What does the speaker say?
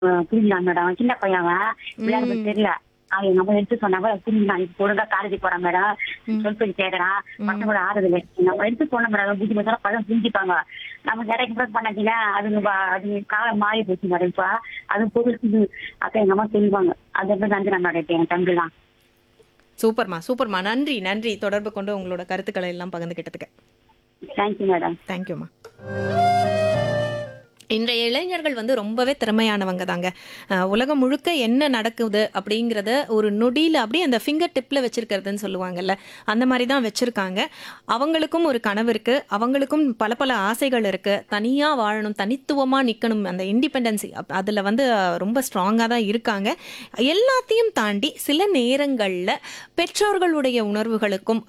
புரிஞ்சுதான் madam சின்ன பையன் அவன் விளையாட தெரியல அவன் எங்க அம்மா எடுத்து சொன்னாங்க புரிஞ்சுதான் இப்ப ஒழுங்கா காலேஜ் போறான் மேடம் சொல்லி கேக்குறான் பசங்க கூட ஆறுது இல்லை நம்ம எடுத்து போன மேடம் புத்தி பசங்க பசங்க புரிஞ்சுப்பாங்க நம்ம நிறைய இம்ப்ரெஸ் பண்ணாச்சுன்னா அது வ- அது காலம் மாறி போச்சு மேடம் இப்ப அது புதுசு அப்ப எங்க அம்மா சொல்லுவாங்க அது எப்படி நன்றி நான் மேடம் என் தம்பி தான் சூப்பர்மா சூப்பர்மா நன்றி நன்றி தொடர்பு கொண்டு உங்களோட கருத்துக்களை எல்லாம் பகிர்ந்துக்கிட்டதுக்கு தேங்க்யூ மேடம் தேங்க்யூம்மா இன்றைய இளைஞர்கள் வந்து ரொம்பவே திறமையானவங்க தாங்க அஹ் உலகம் முழுக்க என்ன நடக்குது அப்படிங்கிறத ஒரு நொடியில் அப்படியே அந்த ஃபிங்கர் டிப்பில் வச்சிருக்கிறதுன்னு சொல்லுவாங்கல்ல அந்த மாதிரி தான் வச்சுருக்காங்க அவங்களுக்கும் ஒரு கனவு இருக்குது அவங்களுக்கும் பல பல ஆசைகள் இருக்குது தனியாக வாழணும் தனித்துவமாக நிற்கணும் அந்த இண்டிபெண்டன்சி அதில் வந்து அஹ், ரொம்ப ஸ்ட்ராங்காக தான் இருக்காங்க எல்லாத்தையும் தாண்டி சில நேரங்களில் பெற்றோர்களுடைய உணர்வுகளுக்கும்